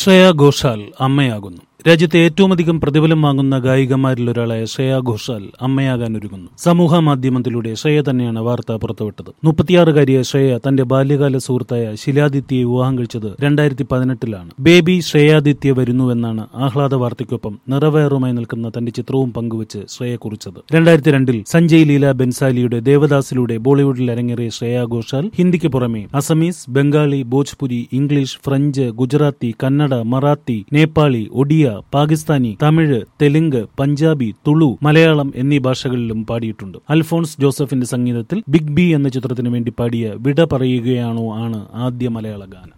ശ്രേയ ഘോഷാൽ അമ്മയാകുന്നു രാജ്യത്തെ ഏറ്റവും അധികം പ്രതിഫലം വാങ്ങുന്ന ഗായികമാരിൽ ഒരാളായ ശ്രേയ ഘോഷാൽ അമ്മയാകാൻ ഒരുങ്ങുന്നു സമൂഹ മാധ്യമത്തിലൂടെ ശ്രേയ തന്നെയാണ് വാർത്ത പുറത്തുവിട്ടത് മുപ്പത്തിയാറുകാരിയായ ശ്രേയ തന്റെ ബാല്യകാല സുഹൃത്തായ ശിലാദിത്യയെ വിവാഹം കഴിച്ചത് രണ്ടായിരത്തി പതിനെട്ടിലാണ് ബേബി ശ്രേയാദിത്യ വരുന്നുവെന്നാണ് ആഹ്ലാദ വാർത്തയ്ക്കൊപ്പം നിറവേറുമായി നിൽക്കുന്ന തന്റെ ചിത്രവും പങ്കുവച്ച് ശ്രേയ കുറിച്ചത് രണ്ടായിരത്തി രണ്ടിൽ സഞ്ജയ് ലീല ബെൻസാലിയുടെ ദേവദാസിലൂടെ ബോളിവുഡിൽ അരങ്ങേറിയ ശ്രേയ ഘോഷാൽ ഹിന്ദിക്ക് പുറമെ അസമീസ് ബംഗാളി ഭോജ്പുരി ഇംഗ്ലീഷ് ഫ്രഞ്ച് ഗുജറാത്തി കന്നഡ മറാത്തി നേപ്പാളി ഒഡിയ പാകിസ്ഥാനി തമിഴ് തെലുങ്ക് പഞ്ചാബി തുളു മലയാളം എന്നീ ഭാഷകളിലും പാടിയിട്ടുണ്ട് അൽഫോൺസ് ജോസഫിന്റെ സംഗീതത്തിൽ ബിഗ് ബി എന്ന ചിത്രത്തിനു വേണ്ടി പാടിയ വിട പറയുകയാണോ ആണ് ആദ്യ മലയാള ഗാനം